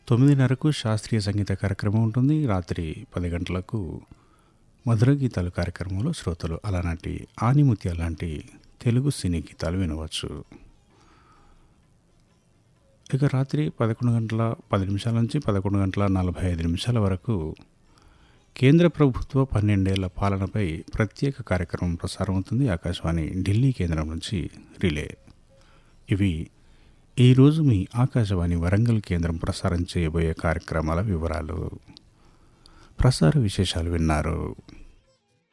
తొమ్మిదిన్నరకు శాస్త్రీయ సంగీత కార్యక్రమం ఉంటుంది రాత్రి పది గంటలకు మధుర గీతాలు కార్యక్రమంలో శ్రోతలు అలాంటి ఆనిముత్యాల లాంటి తెలుగు సినీ గీతాలు వినవచ్చు ఇక రాత్రి పదకొండు గంటల పది నిమిషాల నుంచి పదకొండు గంటల నలభై ఐదు నిమిషాల వరకు కేంద్ర ప్రభుత్వ పన్నెండేళ్ల పాలనపై ప్రత్యేక కార్యక్రమం ప్రసారం అవుతుంది ఆకాశవాణి ఢిల్లీ కేంద్రం నుంచి రిలే ఇవి ఈరోజు మీ ఆకాశవాణి వరంగల్ కేంద్రం ప్రసారం చేయబోయే కార్యక్రమాల వివరాలు ప్రసార విశేషాలు విన్నారు